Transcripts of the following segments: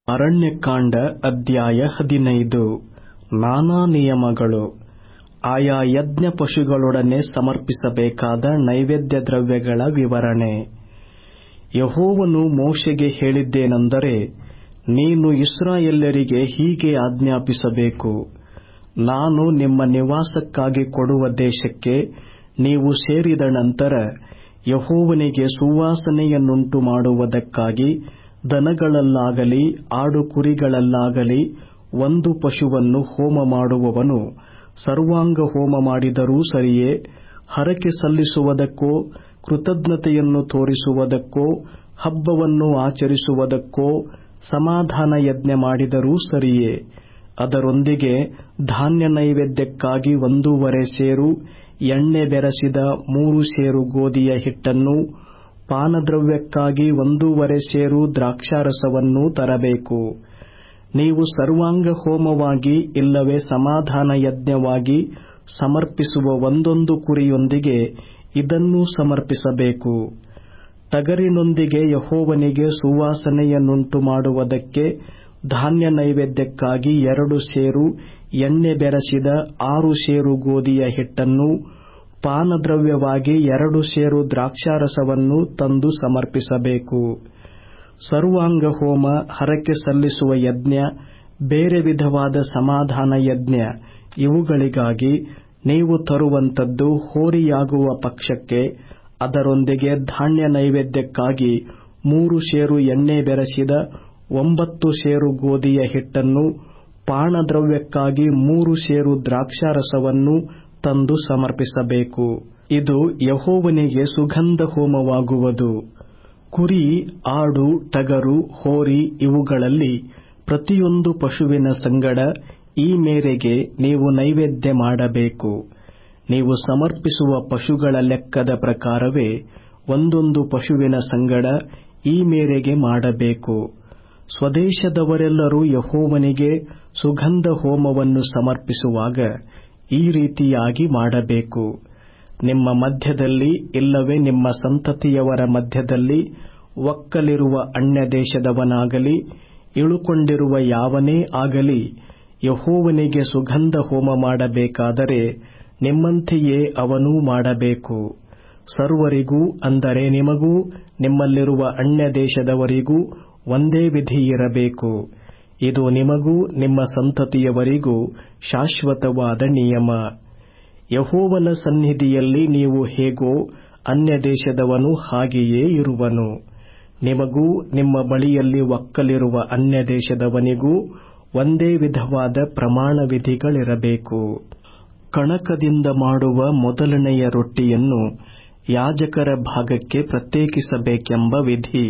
ಅರಣ್ಯಕಾಂಡ ಅಧ್ಯಾಯ ಹದಿನೈದು ನಾನಾ ನಿಯಮಗಳು ಆಯಾ ಯಜ್ಞ ಪಶುಗಳೊಡನೆ ಸಮರ್ಪಿಸಬೇಕಾದ ನೈವೇದ್ಯ ದ್ರವ್ಯಗಳ ವಿವರಣೆ ಯೆಹೋವನು ಮೋಶೆಗೆ ಹೇಳಿದ್ದೇನೆಂದರೆ ನೀನು ಇಸ್ರಾಯೇಲ್ಯರಿಗೆ ಹೀಗೆ ಆಜ್ಞಾಪಿಸಬೇಕು ನಾನು ನಿಮ್ಮ ನಿವಾಸಕ್ಕಾಗಿ ಕೊಡುವ ದೇಶಕ್ಕೆ ನೀವು ಸೇರಿದ ನಂತರ ಯೆಹೋವನಿಗೆ ಸುವಾಸನೆಯನ್ನುಂಟು ಮಾಡುವುದಕ್ಕಾಗಿ ದನಗಳಲ್ಲಾಗಲಿ ಆಡುಕುರಿಗಳಲ್ಲಾಗಲಿ ಒಂದು ಪಶುವನ್ನು ಹೋಮಮಾಡುವವನು ಸರ್ವಾಂಗಹೋಮ ಮಾಡಿದರೂ ಸರಿಯೇ ಹರಕೆ ಸಲ್ಲಿಸುವುದಕ್ಕೋ ಕೃತಜ್ಞತೆಯನ್ನು ತೋರಿಸುವುದಕ್ಕೋ ಹಬ್ಬವನ್ನು ಆಚರಿಸುವುದಕ್ಕೋ ಸಮಾಧಾನಯಜ್ಞ ಮಾಡಿದರೂ ಸರಿಯೇ ಅದರೊಂದಿಗೆ ಧಾನ್ಯನೈವೇದ್ಯಕ್ಕಾಗಿ ಒಂದೂವರೆ ಸೇರು ಎಣ್ಣೆ ಬೆರಸಿದ ಮೂರು ಸೇರು ಗೋದಿಯ ಹಿಟ್ಟನ್ನೂ ಪಾನದ್ರವ್ಯಕ್ಕಾಗಿ ಒಂದೂವರೆ ಸೇರು ದ್ರಾಕ್ಷಾರಸವನ್ನೂ ತರಬೇಕು ನೀವು ಸರ್ವಾಂಗಹೋಮವಾಗಿ ಇಲ್ಲವೇ ಸಮಾಧಾನಯಜ್ಞವಾಗಿ ಸಮರ್ಪಿಸುವ ಒಂದೊಂದು ಕುರಿಯೊಂದಿಗೆ ಇದನ್ನೂ ಸಮರ್ಪಿಸಬೇಕು ಟಗರಿನೊಂದಿಗೆ ಯೆಹೋವನಿಗೆ ಸುವಾಸನೆಯನ್ನುಂಟು ಮಾಡುವುದಕ್ಕೆ ಧಾನ್ಯನೈವೇದ್ಯಕ್ಕಾಗಿ ಎರಡು ಸೇರು ಎಣ್ಣೆ ಬೆರಸಿದ ಆರು ಸೇರು ಗೋದಿಯ ಹಿಟ್ಟನ್ನೂ ಪಾನದ್ರವ್ಯವಾಗಿ ಎರಡು ಸೇರು ದ್ರಾಕ್ಷಾರಸವನ್ನೂ ತಂದು ಸಮರ್ಪಿಸಬೇಕು ಸರ್ವಾಂಗಹೋಮ ಹರಕೆ ಸಲ್ಲಿಸುವ ಯಜ್ಞ ಬೇರೆ ವಿಧವಾದ ಸಮಾಧಾನ ಯಜ್ಞ ಇವುಗಳಿಗಾಗಿ ನೀವು ತರುವಂಥದ್ದು ಹೋರಿಯಾಗುವ ಪಕ್ಷಕ್ಕೆ ಅದರೊಂದಿಗೆ ಧಾನ್ಯ ನೈವೇದ್ಯಕ್ಕಾಗಿ ಮೂರು ಸೇರು ಎಣ್ಣೆ ಬೆರಸಿದ ಒಂಬತ್ತು ಸೇರು ಗೋದಿಯ ಹಿಟ್ಟನ್ನು ಪಾನದ್ರವ್ಯಕ್ಕಾಗಿ ಮೂರು ಸೇರು ದ್ರಾಕ್ಷಾರಸವನ್ನೂ ತಂದು ಸಮರ್ಪಿಸಬೇಕು ಇದು ಯೆಹೋವನಿಗೆ ಸುಗಂಧ ಹೋಮವಾಗುವುದು ಕುರಿ ಆಡು ಟಗರು ಹೋರಿ ಇವುಗಳಲ್ಲಿ ಪ್ರತಿಯೊಂದು ಪಶುವಿನ ಸಂಗಡ ಈ ಮೇರೆಗೆ ನೀವು ನೈವೇದ್ಯ ಮಾಡಬೇಕು ನೀವು ಸಮರ್ಪಿಸುವ ಪಶುಗಳ ಲೆಕ್ಕದ ಪ್ರಕಾರವೇ ಒಂದೊಂದು ಪಶುವಿನ ಸಂಗಡ ಈ ಮೇರೆಗೆ ಮಾಡಬೇಕು ಸ್ವದೇಶದವರೆಲ್ಲರೂ ಯೆಹೋವನಿಗೆ ಸುಗಂಧ ಹೋಮವನ್ನು ಸಮರ್ಪಿಸುವಾಗ ಈ ರೀತಿಯಾಗಿ ಮಾಡಬೇಕು ನಿಮ್ಮ ಮಧ್ಯದಲ್ಲಿ ಇಲ್ಲವೇ ನಿಮ್ಮ ಸಂತತಿಯವರ ಮಧ್ಯದಲ್ಲಿ ಒಕ್ಕಲಿರುವ ಅನ್ಯದೇಶದವನಾಗಲಿ ಇಳುಕೊಂಡಿರುವ ಯಾವನೇ ಆಗಲಿ ಯೆಹೋವನಿಗೆ ಸುಗಂಧ ಹೋಮ ಮಾಡಬೇಕಾದರೆ ನಿಮ್ಮಂತೆಯೇ ಅವನೂ ಮಾಡಬೇಕು ಸರ್ವರಿಗೂ ಅಂದರೆ ನಿಮಗೂ ನಿಮ್ಮಲ್ಲಿರುವ ಅನ್ಯದೇಶದವರಿಗೂ ಒಂದೇ ವಿಧಿಯಿರಬೇಕು ಇದು ನಿಮಗೂ ನಿಮ್ಮ ಸಂತತಿಯವರಿಗೂ ಶಾಶ್ವತವಾದ ನಿಯಮ ಯೆಹೋವನ ಸನ್ನಿಧಿಯಲ್ಲಿ ನೀವು ಹೇಗೋ ಅನ್ಯದೇಶದವನು ಹಾಗೆಯೇ ಇರುವನು ನಿಮಗೂ ನಿಮ್ಮ ಬಳಿಯಲ್ಲಿ ಒಕ್ಕಲಿರುವ ಅನ್ಯದೇಶದವನಿಗೂ ಒಂದೇ ವಿಧವಾದ ಪ್ರಮಾಣ ವಿಧಿಗಳಿರಬೇಕು ಕಣಕದಿಂದ ಮಾಡುವ ಮೊದಲನೆಯ ರೊಟ್ಟಿಯನ್ನು ಯಾಜಕರ ಭಾಗಕ್ಕೆ ಪ್ರತ್ಯೇಕಿಸಬೇಕೆಂಬ ವಿಧಿ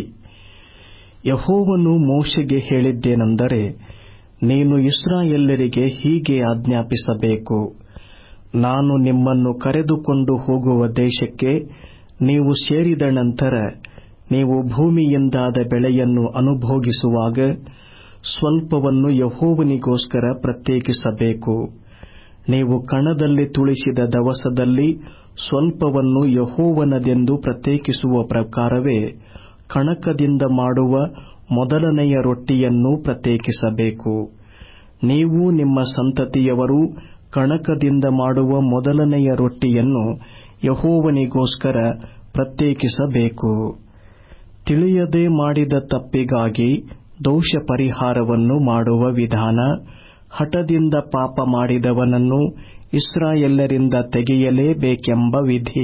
ಯೆಹೋವನು ಮೋಶೆಗೆ ಹೇಳಿದ್ದೇನೆಂದರೆ ನೀನು ಇಸ್ರಾಯೇಲ್ಯರಿಗೆ ಹೀಗೆ ಆಜ್ಞಾಪಿಸಬೇಕು ನಾನು ನಿಮ್ಮನ್ನು ಕರೆದುಕೊಂಡು ಹೋಗುವ ದೇಶಕ್ಕೆ ನೀವು ಸೇರಿದ ನಂತರ ನೀವು ಭೂಮಿಯಿಂದಾದ ಬೆಳೆಯನ್ನು ಅನುಭೋಗಿಸುವಾಗ ಸ್ವಲ್ಪವನ್ನು ಯೆಹೋವನಿಗೋಸ್ಕರ ಪ್ರತ್ಯೇಕಿಸಬೇಕು ನೀವು ಕಣದಲ್ಲಿ ತುಳಿಸಿದ ದವಸದಲ್ಲಿ ಸ್ವಲ್ಪವನ್ನು ಯೆಹೋವನದೆಂದು ಪ್ರತ್ಯೇಕಿಸುವ ಪ್ರಕಾರವೇ ಕಣಕದಿಂದ ಮಾಡುವ ಮೊದಲನೆಯ ರೊಟ್ಟಿಯನ್ನೂ ಪ್ರತ್ಯೇಕಿಸಬೇಕು ನೀವು ನಿಮ್ಮ ಸಂತತಿಯವರು ಕಣಕದಿಂದ ಮಾಡುವ ಮೊದಲನೆಯ ರೊಟ್ಟಿಯನ್ನು ಯೆಹೋವನಿಗೋಸ್ಕರ ಪ್ರತ್ಯೇಕಿಸಬೇಕು ತಿಳಿಯದೆ ಮಾಡಿದ ತಪ್ಪಿಗಾಗಿ ದೋಷ ಪರಿಹಾರವನ್ನು ಮಾಡುವ ವಿಧಾನ ಹಠದಿಂದ ಪಾಪ ಮಾಡಿದವನನ್ನು ಇಸ್ರಾಯೇಲ್ಯರಿಂದ ತೆಗೆಯಲೇಬೇಕೆಂಬ ವಿಧಿ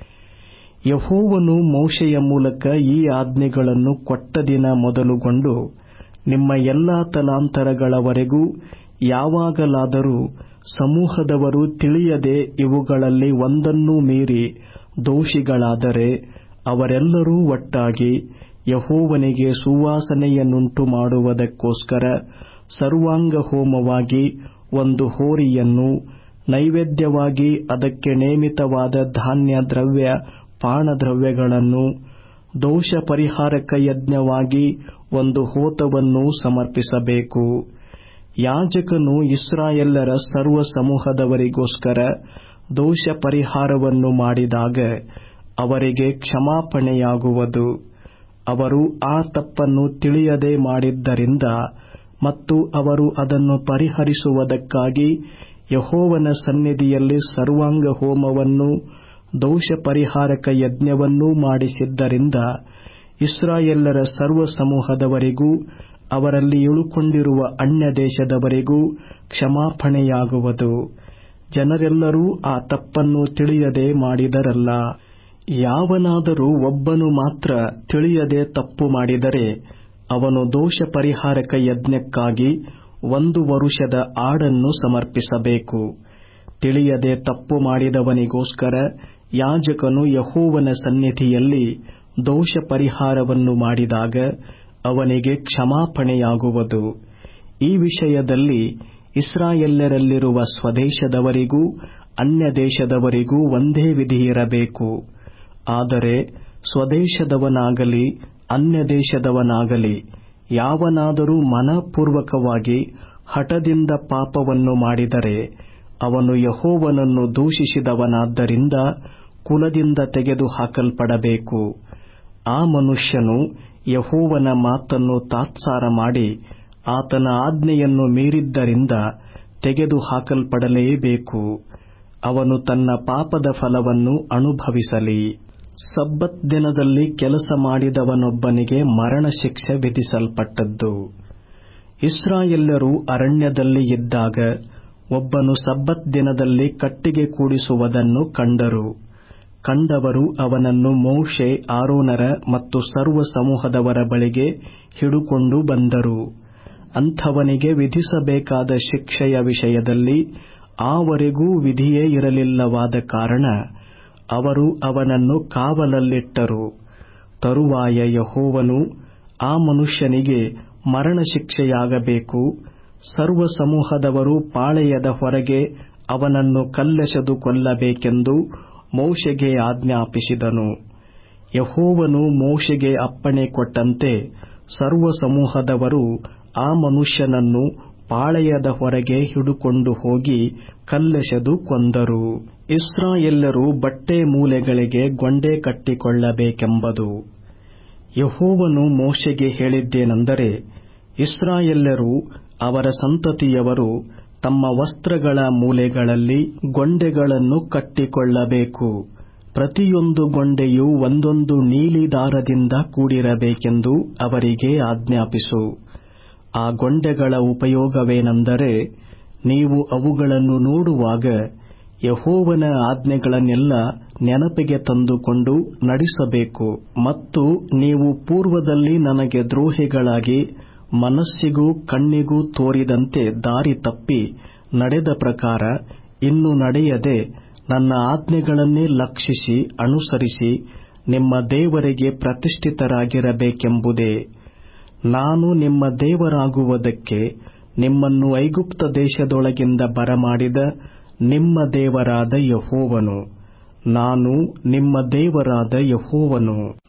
ಯೆಹೋವನು ಮೋಶೆಯ ಮೂಲಕ ಈ ಆಜ್ಞೆಗಳನ್ನು ಕೊಟ್ಟ ದಿನ ಮೊದಲುಗೊಂಡು ನಿಮ್ಮ ಎಲ್ಲಾ ತಲಾಂತರಗಳವರೆಗೂ ಯಾವಾಗಲಾದರೂ ಸಮೂಹದವರು ತಿಳಿಯದೆ ಇವುಗಳಲ್ಲಿ ಒಂದನ್ನೂ ಮೀರಿ ದೋಷಿಗಳಾದರೆ ಅವರೆಲ್ಲರೂ ಒಟ್ಟಾಗಿ ಯೆಹೋವನಿಗೆ ಸುವಾಸನೆಯನ್ನುಂಟು ಮಾಡುವುದಕ್ಕೋಸ್ಕರ ಸರ್ವಾಂಗ ಹೋಮವಾಗಿ ಒಂದು ಹೋರಿಯನ್ನು ನೈವೇದ್ಯವಾಗಿ ಅದಕ್ಕೆ ನೇಮಿತವಾದ ಧಾನ್ಯ ದ್ರವ್ಯ ಪಾನದ್ರವ್ಯಗಳನ್ನು ದೋಷ ಪರಿಹಾರಕ ಯಜ್ಞವಾಗಿ ಒಂದು ಹೋತವನ್ನು ಸಮರ್ಪಿಸಬೇಕು ಯಾಜಕನು ಇಸ್ರಾಯೇಲ್ಯರ ಸರ್ವ ಸಮೂಹದವರಿಗೋಸ್ಕರ ದೋಷ ಪರಿಹಾರವನ್ನು ಮಾಡಿದಾಗ ಅವರಿಗೆ ಕ್ಷಮಾಪಣೆಯಾಗುವುದು ಅವರು ಆ ತಪ್ಪನ್ನು ತಿಳಿಯದೆ ಮಾಡಿದ್ದರಿಂದ ಮತ್ತು ಅವರು ಅದನ್ನು ಪರಿಹರಿಸುವುದಕ್ಕಾಗಿ ಯಹೋವನ ಸನ್ನಿಧಿಯಲ್ಲಿ ಸರ್ವಾಂಗ ಹೋಮವನ್ನೂ ದೋಷ ಪರಿಹಾರಕ ಯಜ್ಞವನ್ನೂ ಮಾಡಿಸಿದ್ದರಿಂದ ಇಸ್ರಾಯೇಲರ ಸರ್ವ ಸಮೂಹದವರಿಗೂ ಅವರಲ್ಲಿ ಇಳುಕೊಂಡಿರುವ ಅನ್ಯ ದೇಶದವರಿಗೂ ಕ್ಷಮಾಪಣೆಯಾಗುವುದು ಜನರೆಲ್ಲರೂ ಆ ತಪ್ಪನ್ನು ತಿಳಿಯದೆ ಮಾಡಿದರಲ್ಲ ಯಾವನಾದರೂ ಒಬ್ಬನು ಮಾತ್ರ ತಿಳಿಯದೆ ತಪ್ಪು ಮಾಡಿದರೆ ಅವನು ದೋಷ ಪರಿಹಾರಕ ಯಜ್ಞಕ್ಕಾಗಿ ಒಂದು ವರುಷದ ಆಡನ್ನು ಸಮರ್ಪಿಸಬೇಕು ತಿಳಿಯದೆ ತಪ್ಪು ಮಾಡಿದವನಿಗೋಸ್ಕರ ಯಾಜಕನು ಯಹೋವನ ಸನ್ನಿಧಿಯಲ್ಲಿ ದೋಷ ಪರಿಹಾರವನ್ನು ಮಾಡಿದಾಗ ಅವನಿಗೆ ಕ್ಷಮಾಪಣೆಯಾಗುವುದು ಈ ವಿಷಯದಲ್ಲಿ ಇಸ್ರಾಯೇಲ್ಯರಲ್ಲಿರುವ ಸ್ವದೇಶದವರಿಗೂ ಅನ್ಯ ದೇಶದವರಿಗೂ ಒಂದೇ ವಿಧಿಯಿರಬೇಕು ಆದರೆ ಸ್ವದೇಶದವನಾಗಲಿ ಅನ್ಯ ದೇಶದವನಾಗಲಿ ಯಾವನಾದರೂ ಮನಪೂರ್ವಕವಾಗಿ ಹಠದಿಂದ ಪಾಪವನ್ನು ಮಾಡಿದರೆ ಅವನು ಯಹೋವನನ್ನು ದೂಷಿಸಿದವನಾದ್ದರಿಂದ ಕುಲದಿಂದ ತೆಗೆದು ಹಾಕಲ್ಪಡಬೇಕು ಆ ಮನುಷ್ಯನು ಯಹೋವನ ಮಾತನ್ನು ತಾತ್ಸಾರ ಮಾಡಿ ಆತನ ಆಜ್ಞೆಯನ್ನು ಮೀರಿದ್ದರಿಂದ ತೆಗೆದು ಹಾಕಲ್ಪಡಲೇಬೇಕು ಅವನು ತನ್ನ ಪಾಪದ ಫಲವನ್ನು ಅನುಭವಿಸಲಿ ಸಬ್ಬತ್ ದಿನದಲ್ಲಿ ಕೆಲಸ ಮಾಡಿದವನೊಬ್ಬನಿಗೆ ಮರಣ ಶಿಕ್ಷೆ ವಿಧಿಸಲ್ಪಟ್ಟದ್ದು ಇಸ್ರಾಯೇಲ್ಯರು ಅರಣ್ಯದಲ್ಲಿ ಇದ್ದಾಗ ಒಬ್ಬನು ಸಬ್ಬತ್ ದಿನದಲ್ಲಿ ಕಟ್ಟಿಗೆ ಕೂಡಿಸುವುದನ್ನು ಕಂಡರು ಕಂಡವರು ಅವನನ್ನು ಮೋಶೆ ಆರೋನರ ಮತ್ತು ಸರ್ವ ಸಮೂಹದವರ ಬಳಿಗೆ ಹಿಡುಕೊಂಡು ಬಂದರು ಅಂಥವನಿಗೆ ವಿಧಿಸಬೇಕಾದ ಶಿಕ್ಷೆಯ ವಿಷಯದಲ್ಲಿ ಆವರೆಗೂ ವಿಧಿಯೇ ಇರಲಿಲ್ಲವಾದ ಕಾರಣ ಅವರು ಅವನನ್ನು ಕಾವಲಲ್ಲಿಟ್ಟರು ತರುವಾಯ ಯಹೋವನು ಆ ಮನುಷ್ಯನಿಗೆ ಮರಣ ಶಿಕ್ಷೆಯಾಗಬೇಕು ಸರ್ವ ಸಮೂಹದವರು ಪಾಳೆಯದ ಹೊರಗೆ ಅವನನ್ನು ಕಲ್ಲೆಸೆದು ಕೊಲ್ಲಬೇಕೆಂದು ಮೋಶೆಗೆ ಆಜ್ಞಾಪಿಸಿದನು ಯಹೋವನು ಮೋಶೆಗೆ ಅಪ್ಪಣೆ ಕೊಟ್ಟಂತೆ ಸರ್ವ ಸಮೂಹದವರು ಆ ಮನುಷ್ಯನನ್ನು ಪಾಳೆಯದ ಹೊರಗೆ ಹಿಡುಕೊಂಡು ಹೋಗಿ ಕಲ್ಲೆಸೆದು ಕೊಂದರು ಇಸ್ರಾಯೇಲ್ಯರು ಬಟ್ಟೆ ಮೂಲೆಗಳಿಗೆ ಗೊಂಡೆ ಕಟ್ಟಿಕೊಳ್ಳಬೇಕೆಂಬುದು ಯಹೋವನು ಮೋಶೆಗೆ ಹೇಳಿದ್ದೇನೆಂದರೆ ಇಸ್ರಾಯೇಲ್ಯರು ಅವರ ಸಂತತಿಯವರು ತಮ್ಮ ವಸ್ತ್ರಗಳ ಮೂಲೆಗಳಲ್ಲಿ ಗೊಂಡೆಗಳನ್ನು ಕಟ್ಟಿಕೊಳ್ಳಬೇಕು ಪ್ರತಿಯೊಂದು ಗೊಂಡೆಯೂ ಒಂದೊಂದು ನೀಲಿ ದಾರದಿಂದ ಕೂಡಿರಬೇಕೆಂದು ಅವರಿಗೆ ಆಜ್ಞಾಪಿಸು ಆ ಗೊಂಡೆಗಳ ಉಪಯೋಗವೇನೆಂದರೆ ನೀವು ಅವುಗಳನ್ನು ನೋಡುವಾಗ ಯಹೋವನ ಆಜ್ಞೆಗಳನ್ನೆಲ್ಲ ನೆನಪಿಗೆ ತಂದುಕೊಂಡು ನಡೆಸಬೇಕು ಮತ್ತು ನೀವು ಪೂರ್ವದಲ್ಲಿ ನನಗೆ ದ್ರೋಹಿಗಳಾಗಿ ಮನಸ್ಸಿಗೂ ಕಣ್ಣಿಗೂ ತೋರಿದಂತೆ ದಾರಿ ತಪ್ಪಿ ನಡೆದ ಪ್ರಕಾರ ಇನ್ನು ನಡೆಯದೆ ನನ್ನ ಆಜ್ಞೆಗಳನ್ನೇ ಲಕ್ಷಿಸಿ ಅನುಸರಿಸಿ ನಿಮ್ಮ ದೇವರಿಗೆ ಪ್ರತಿಷ್ಠಿತರಾಗಿರಬೇಕೆಂಬುದೇ ನಾನು ನಿಮ್ಮ ದೇವರಾಗುವುದಕ್ಕೆ ನಿಮ್ಮನ್ನು ಐಗುಪ್ತ ದೇಶದೊಳಗಿಂದ ಬರಮಾಡಿದ ನಿಮ್ಮ ದೇವರಾದ ಯಹೋವನು ನಾನು ನಿಮ್ಮ ದೇವರಾದ ಯಹೋವನು